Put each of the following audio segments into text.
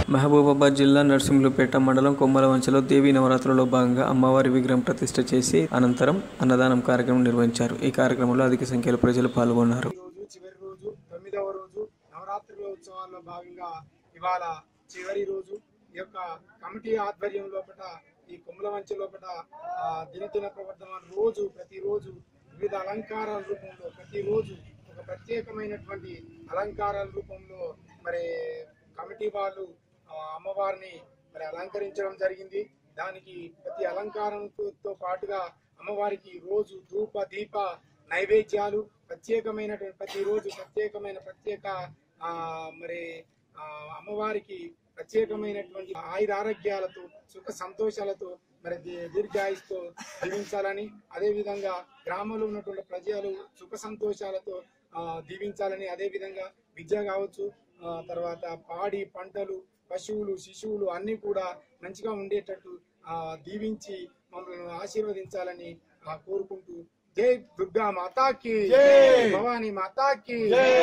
మహబూబాబాద్ జిల్లా నర్సింహులపేట మండలం కొమ్మలవంచలో దేవీ నవరాత్రులలో భాగంగా అమ్మవారి విగ్రహం ప్రతిష్ఠ చేసి అనంతరం అన్నదానం కార్యక్రమం నిర్వహించారు ఈ కార్యక్రమంలో అధిక సంఖ్యలో ప్రజలు పాల్గొన్నారు రోజు చివరి రోజు తొమ్మిదవ రోజు నవరాత్రుల ఉత్సవాల్లో భాగంగా ఇవాళ చివరి రోజు ఈ యొక్క కమిటీ ఆధ్వర్యం లోపల ఈ కొమ్మల వంచ లోపల ఆ, దినదిన ప్రవర్తన రోజు ప్రతిరోజు వివిధ అలంకారాల రూపంలో ప్రతిరోజు ఒక ప్రత్యేకమైనటువంటి అలంకారాల రూపంలో మరి కమిటీ వాళ్ళు ఆ, అమ్మవారిని మరి అలంకరించడం జరిగింది దానికి ప్రతి అలంకారంతో పాటుగా అమ్మవారికి రోజు ధూప దీప నైవేద్యాలు ప్రత్యేకమైనటువంటి ప్రతిరోజు ప్రత్యేకమైన ప్రత్యేక ఆ, మరి ఆ, అమ్మవారికి ప్రత్యేకమైనటువంటి ఆయుర ఆరోగ్యాలతో సుఖ సంతోషాలతో మరి దీ- దీర్ఘాయుస్తో జీవించాలని అదే విధంగా గ్రామంలో ఉన్నటువంటి ప్రజలు సుఖ సంతోషాలతో ఆ, దీవించాలని అదే విధంగా విద్య కావచ్చు ఆ, తర్వాత పాడి పంటలు పశువులు శిశువులు అన్ని కూడా మంచిగా ఉండేటట్టు ఆ, దీవించి మమ్మల్ని ఆశీర్వదించాలని ఆ, కోరుకుంటూ జై దుర్గా మాతాకి భవానీ మాతాకి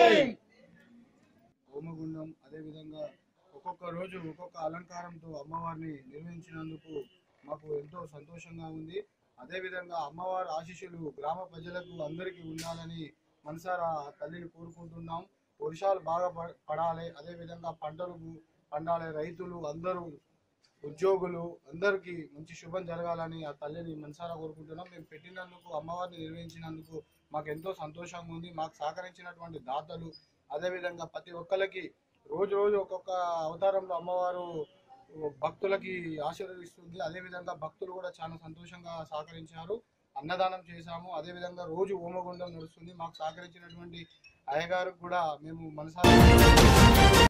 హోమగుండం అదేవిధంగా ఒక్కొక్క రోజు ఒక్కొక్క అలంకారంతో అమ్మవారిని నిర్వహించినందుకు మాకు ఎంతో సంతోషంగా ఉంది అదేవిధంగా అమ్మవారి ఆశీస్సులు గ్రామ ప్రజలకు అందరికీ ఉండాలని మనసారా ఆ తల్లిని కోరుకుంటున్నాం వర్షాలు బాగా ప- పడాలి అదేవిధంగా పంటలు పండాలి రైతులు అందరూ ఉద్యోగులు అందరికీ మంచి శుభం జరగాలని ఆ తల్లిని మనసారా కోరుకుంటున్నాం మేము పెట్టినందుకు అమ్మవారిని నిర్వహించినందుకు మాకు ఎంతో సంతోషంగా ఉంది మాకు సహకరించినటువంటి దాతలు అదేవిధంగా ప్రతి ఒక్కరికి రోజు రోజు ఒక్కొక్క అవతారంలో అమ్మవారు భక్తులకి ఆశీర్వదిస్తుంది అదేవిధంగా భక్తులు కూడా చాలా సంతోషంగా సహకరించారు అన్నదానం చేశాము అదేవిధంగా రోజు హోమగుండం నడుస్తుంది మాకు సహకరించినటువంటి అయ్యగారు కూడా మేము మనసారా